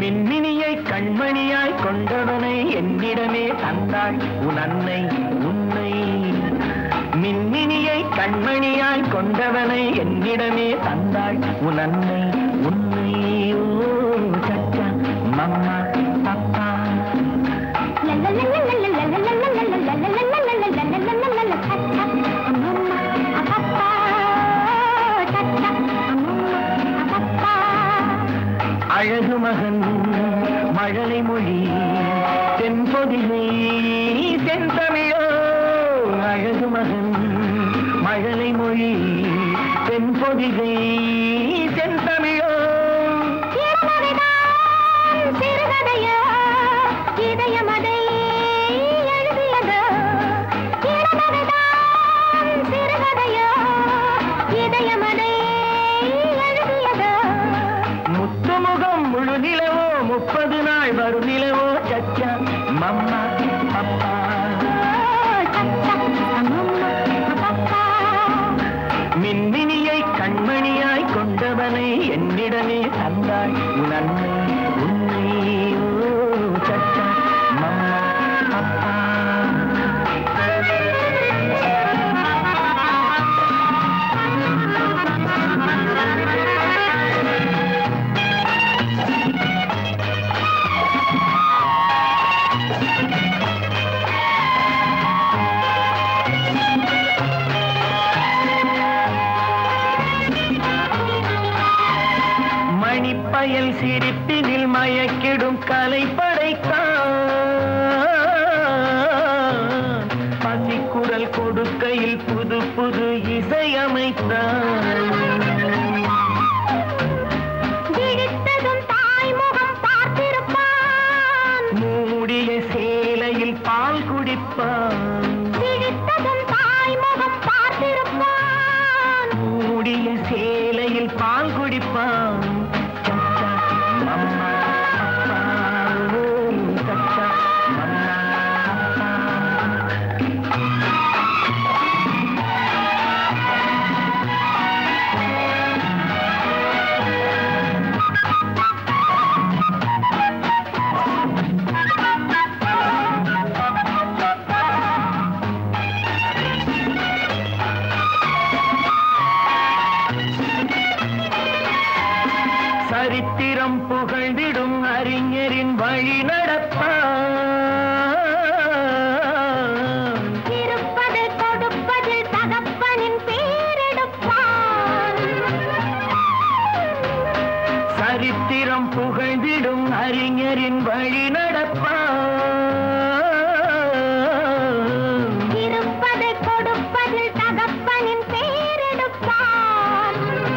மின்மினியை கண்மணியாய் கொண்டவனை என்னிடமே தந்தாள் உன் அன்னை உன்னை மின்மினியை கண்மணியாய் கொண்டவனை என்னிடமே தந்தாள் உன் அன்னை உன்னை ஓ சச்சா மம்மா பப்பா அழகு மகன் மழலை மொழி தென்பொதிகை தென்தமிழோ அழகு மகன் மழலை மொழி தென்பொதிகை தென்தமிழோ முத்துமுகம் முழு நிலவோ முப்பது நாள் வரும் நிலவோ சச்சா மம்மா பப்பா மின்மினியை கண்மணியாய் கொண்டவனை என்னிடமே தந்தாள் உன் அன்னை உன்னை ஓ சச்சா மம்மா பப்பா மணிப்பயல் சிரிப்பினில் மயக்கிடும் கலை படைத்தான் பசிக்குரல் கொடுக்கையில் புது புது இசையமைத்தான் மூடிய சேலையில் பால் குடிப்பான் மூடிய சேலையில் பால் குடிப்பான் சச்சா, மம்மா, அப்பா, ஓ, சச்சா, மம்மா, அப்பா. சரித்திரம் புகழ்ந்திடும் அறிஞரின் வழி நடப்பான் இருப்பது கொடுப்பதில் தகப்பனின் பேரெடுப்பான் சரித்திரம் புகழ்ந்திடும் அறிஞரின் வழி நடப்பான் இருப்பதை கொடுப்பதில் தகப்பனின் பேரெடுப்பான்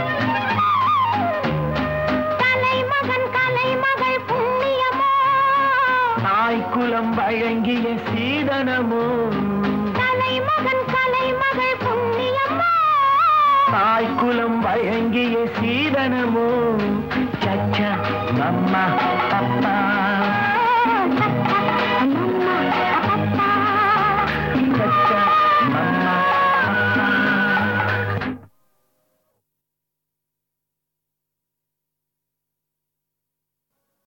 கலைமகன் கலைமகள் புண்ணியமோ தாய்க்குலம் வழங்கிய சீதனமோ கலைமகன் கலைமகள் புண்ணியமோ தாய்க்குலம் வழங்கிய சீதனமோ சச்சா மம்மா பப்பா